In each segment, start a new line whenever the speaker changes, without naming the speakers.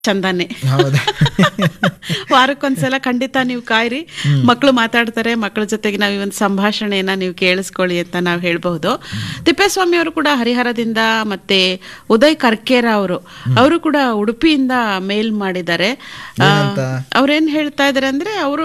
ಚಂದಾನೆ
ಹೌದಾ
ವಾರಕ್ಕೊಂದ್ಸಲ ಖಂಡಿತ ನೀವು ಕಾಯ್ರಿ ಮಕ್ಕಳು ಮಾತಾಡ್ತಾರೆ ಮಕ್ಕಳ ಜೊತೆಗೆ ನಾವು ಈ ಒಂದು ಸಂಭಾಷಣೆಯನ್ನ ನೀವು ಕೇಳಿಸ್ಕೊಳ್ಳಿ ಅಂತ ನಾವು ಹೇಳ್ಬಹುದು ತಿಪ್ಪೇಸ್ವಾಮಿ ಅವರು ಕೂಡ ಹರಿಹರದಿಂದ ಮತ್ತೆ ಉದಯ್ ಕರ್ಕೇರ ಅವರು ಅವರು ಕೂಡ ಉಡುಪಿಯಿಂದ ಮೇಲ್ ಮಾಡಿದ್ದಾರೆ ಆ,
ಏನಂತ?
ಅವ್ರೇನ್ ಹೇಳ್ತಾ ಇದಾರೆ ಅಂದ್ರೆ ಅವರು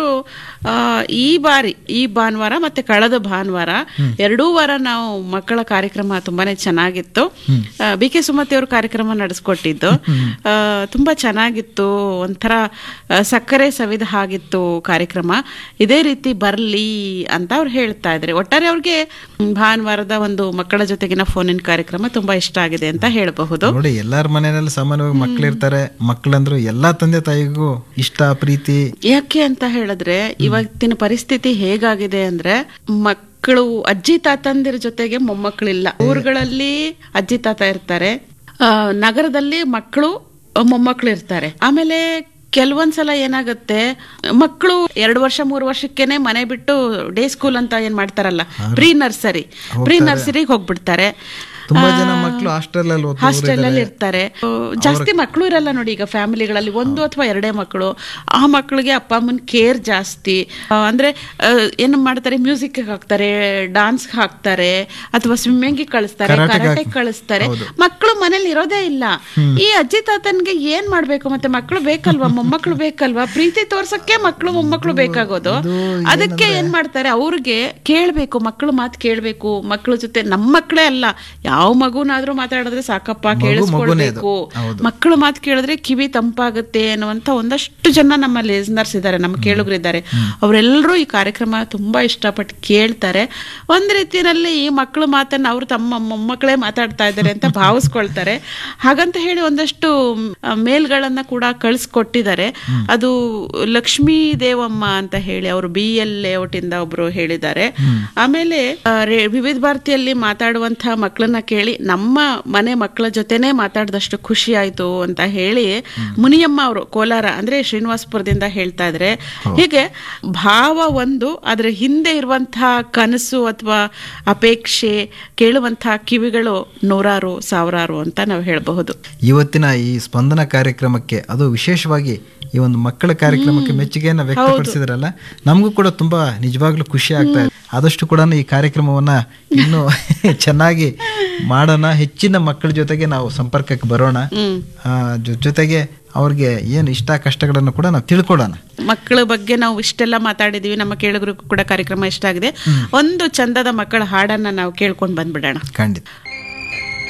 ಈ ಬಾರಿ ಈ ಭಾನುವಾರ ಮತ್ತೆ ಕಳೆದ ಭಾನುವಾರ ಎರಡೂ ವಾರ ನಾವು ಮಕ್ಕಳ ಕಾರ್ಯಕ್ರಮ ತುಂಬಾನೇ ಚೆನ್ನಾಗಿತ್ತು ಬಿ ಕೆ ಸುಮತಿ ಅವರು ಕಾರ್ಯಕ್ರಮ ನಡೆಸ್ಕೊಟ್ಟಿದ್ದು ಆ, ತುಂಬಾ ಚೆನ್ನಾಗಿತ್ತು ಒಂಥರ ಆ, ಸಕ್ಕರೆ ಸವಿದ ಹಾಗಿತ್ತು ಕಾರ್ಯಕ್ರಮ ಇದೇ ರೀತಿ ಬರ್ಲಿ ಅಂತ ಅವ್ರು ಹೇಳ್ತಾ ಇದ್ದಾರೆ ಒಟ್ಟಾರೆ ಅವ್ರಿಗೆ ಮ್, ಭಾನುವಾರದ ಒಂದು ಮಕ್ಕಳ ಜೊತೆಗಿನ ಫೋನಿನ ಕಾರ್ಯಕ್ರಮ ತುಂಬಾ ಇಷ್ಟ ಆಗಿದೆ ಅಂತ ಹೇಳಬಹುದು
ನೋಡಿ ಎಲ್ಲಾರ ಮನೆಯಲ್ಲಿ ಸಾಮಾನ್ಯವಾಗಿ ಮಕ್ಳು ಇರ್ತಾರೆ ಮಕ್ಳಂದ್ರು ಎಲ್ಲಾ ತಂದೆ ತಾಯಿಗೂ ಇಷ್ಟ ಪ್ರೀತಿ
ಯಾಕೆ ಅಂತ ಹೇಳಿದ್ರೆ ಇವತ್ತಿನ ಪರಿಸ್ಥಿತಿ ಹೇಗಾಗಿದೆ ಅಂದ್ರೆ ಮಕ್ಕಳು ಅಜ್ಜಿ ತಾತಂದಿರ ಜೊತೆಗೆ ಮೊಮ್ಮಕ್ಕಳಿಲ್ಲ ಊರುಗಳಲ್ಲಿ ಅಜ್ಜಿ ತಾತ ಇರ್ತಾರೆ ಆ, ನಗರದಲ್ಲಿ ಮಕ್ಕಳು ಮೊಮ್ಮಕ್ಕಳು ಇರ್ತಾರೆ ಆಮೇಲೆ ಕೆಲವೊಂದ್ಸಲ ಏನಾಗುತ್ತೆ ಮಕ್ಕಳು ಎರಡು ವರ್ಷ ಮೂರು ವರ್ಷಕ್ಕೇನೆ ಮನೆ ಬಿಟ್ಟು ಡೇ ಸ್ಕೂಲ್ ಅಂತ ಏನ್ ಮಾಡ್ತಾರಲ್ಲ ಪ್ರೀ ನರ್ಸರಿ ಪ್ರೀ ನರ್ಸರಿಗೆ ಹೋಗ್ಬಿಡ್ತಾರೆ
ತುಂಬಾ ಜನ ಮಕ್ಳು ಹಾಸ್ಟೆಲ್ ಅಲ್ಲಿ ಓದ್ತಾ
ಹಾಸ್ಟೆಲ್ ಅಲ್ಲಿ ಇರ್ತಾರೆ ಆ, ಜಾಸ್ತಿ ಮಕ್ಕಳು ಇರಲ್ಲ ನೋಡಿ ಈಗ ಫ್ಯಾಮಿಲಿಗಳಲ್ಲಿ ಒಂದು ಅಥವಾ ಎರಡೇ ಮಕ್ಕಳು ಆ ಮಕ್ಕಳಿಗೆ ಅಪ್ಪ ಅಮ್ಮನ ಕೇರ್ ಜಾಸ್ತಿ ಆ, ಅಂದ್ರೆ ಆ, ಏನು ಮಾಡ್ತಾರೆ ಮ್ಯೂಸಿಕ್ ಹಾಕ್ತಾರೆ ಡಾನ್ಸ್ ಹಾಕ್ತಾರೆ ಅಥವಾ ಸ್ವಿಮ್ಮಿಂಗ್ ಕಳಿಸ್ತಾರೆ
ಕರಾಟೆಗೆ
ಕರಾಟೆ
ಹಾಕ್-
ಕಳಿಸ್ತಾರೆ ಮಕ್ಕಳು ಮನೇಲಿ ಇರೋದೇ ಇಲ್ಲ ಈ ಅಜ್ಜಿ ತಾತನ್ಗೆ ಏನ್ ಮಾಡ್ಬೇಕು ಮತ್ತೆ ಮಕ್ಕಳು ಬೇಕಲ್ವಾ ಮೊಮ್ಮಕ್ಕಳು ಬೇಕಲ್ವಾ ಪ್ರೀತಿ ತೋರ್ಸಕ್ಕೆ ಮಕ್ಕಳು ಮೊಮ್ಮಕ್ಕಳು ಬೇಕಾಗೋದು ಅದಕ್ಕೆ ಏನ್ ಮಾಡ್ತಾರೆ ಅವ್ರಿಗೆ ಕೇಳ್ಬೇಕು ಮಕ್ಕಳು ಮಾತು ಕೇಳ್ಬೇಕು ಮಕ್ಕಳ ಜೊತೆ ನಮ್ಮ ಮಕ್ಕಳೇ ಅಲ್ಲ ಯಾವ ಮಗುನಾದ್ರೂ ಮಾತಾಡಿದ್ರೆ ಸಾಕಪ್ಪ ಕೇಳಿಸ್ಕೊಳ್ಬೇಕು
ಹೌದು.
ಮಕ್ಕಳು ಮಾತು ಕೇಳಿದ್ರೆ ಕಿವಿ ತಂಪಾಗುತ್ತೆ ಅನ್ನುವಂತ ಒಂದಷ್ಟು ಜನ ನಮ್ಮ ಲಿಸ್ನರ್ಸ್ ಇದ್ದಾರೆ ನಮ್ಮ ಕೇಳುಗರಿದ್ದಾರೆ ಅವರೆಲ್ಲರೂ ಈ ಕಾರ್ಯಕ್ರಮ ತುಂಬಾ ಇಷ್ಟಪಟ್ಟು ಕೇಳ್ತಾರೆ ಒಂದ್ ರೀತಿಯಲ್ಲಿ ಈ ಮಕ್ಕಳು ಮಾತನ್ನ ಅವರು ತಮ್ಮ ಮೊಮ್ಮಕ್ಕಳೇ ಮಾತಾಡ್ತಾ ಇದ್ದಾರೆ ಅಂತ ಭಾವಿಸ್ಕೊಳ್ತಾರೆ ಹಾಗಂತ ಹೇಳಿ ಒಂದಷ್ಟು ಮ್, ಮೇಲ್ಗಳನ್ನ ಕೂಡ ಕಳಿಸ್ಕೊಟ್ಟಿದ್ದಾರೆ ಅದು ಲಕ್ಷ್ಮೀ ದೇವಮ್ಮ ಅಂತ ಹೇಳಿ ಅವರು ಬಿ ಎಲ್ ಲೇಔಟ್ ಇಂದ ಒಬ್ರು ಹೇಳಿದ್ದಾರೆ ಆಮೇಲೆ ಆ, ರೇ- ವಿವಿಧ ಭಾರತಿಯಲ್ಲಿ ಮಾತಾಡುವಂತಹ ಮಕ್ಕಳನ್ನ ಕೇಳಿ ನಮ್ಮ ಮನೆ ಮಕ್ಕಳ ಜೊತೆನೆ ಮಾತಾಡಿದಷ್ಟು ಖುಷಿ ಆಯ್ತು ಅಂತ ಹೇಳಿ ಮುನಿಯಮ್ಮ ಅವರು ಕೋಲಾರ ಅಂದ್ರೆ ಶ್ರೀನಿವಾಸಪುರದಿಂದ ಹೇಳ್ತಾ ಇದ್ರೆ ಹೀಗೆ ಭಾವ ಒಂದು ಅದ್ರ ಹಿಂದೆ ಇರುವಂತಹ ಕನಸು ಅಥವಾ ಅಪೇಕ್ಷೆ ಕೇಳುವಂತಹ ಕಿವಿಗಳು ನೂರಾರು ಸಾವಿರಾರು ಅಂತ ನಾವು ಹೇಳಬಹುದು
ಇವತ್ತಿನ ಈ ಸ್ಪಂದನ ಕಾರ್ಯಕ್ರಮಕ್ಕೆ ಅದು ವಿಶೇಷವಾಗಿ ಈ ಒಂದು ಮಕ್ಕಳ ಕಾರ್ಯಕ್ರಮಕ್ಕೆ ಮೆಚ್ಚುಗೆಯನ್ನ ವ್ಯಕ್ತಪಡಿಸಿದ್ರಲ್ಲ ನಮಗೂ ಕೂಡ ತುಂಬಾ ನಿಜವಾಗ್ಲೂ ಖುಷಿ ಆಗ್ತಾ ಇದೆ ಆದಷ್ಟು ಕೂಡ ಈ ಕಾರ್ಯಕ್ರಮವನ್ನ ಇನ್ನೂ ಚೆನ್ನಾಗಿ ಮಾಡೋಣ ಹೆಚ್ಚಿನ ಮಕ್ಕಳ ಜೊತೆಗೆ ನಾವು ಸಂಪರ್ಕಕ್ಕೆ ಬರೋಣ
ಹ್ಮ್
ಆ, ಜೊ- ಜೊತೆಗೆ ಅವ್ರಿಗೆ ಏನು ಇಷ್ಟ ಕಷ್ಟಗಳನ್ನು ಕೂಡ ನಾವು ತಿಳ್ಕೊಡೋಣ
ಮಕ್ಕಳ ಬಗ್ಗೆ ನಾವು ಇಷ್ಟೆಲ್ಲ ಮಾತಾಡಿದೀವಿ ನಮ್ಮ ಕೇಳುಗರಿಗೂ ಕೂಡ ಕಾರ್ಯಕ್ರಮ ಇಷ್ಟ ಆಗಿದೆ ಒಂದು ಚಂದದ ಮಕ್ಕಳ ಹಾಡನ್ನ ನಾವು ಕೇಳ್ಕೊಂಡು ಬಂದ್ಬಿಡೋಣ
ಖಂಡಿತ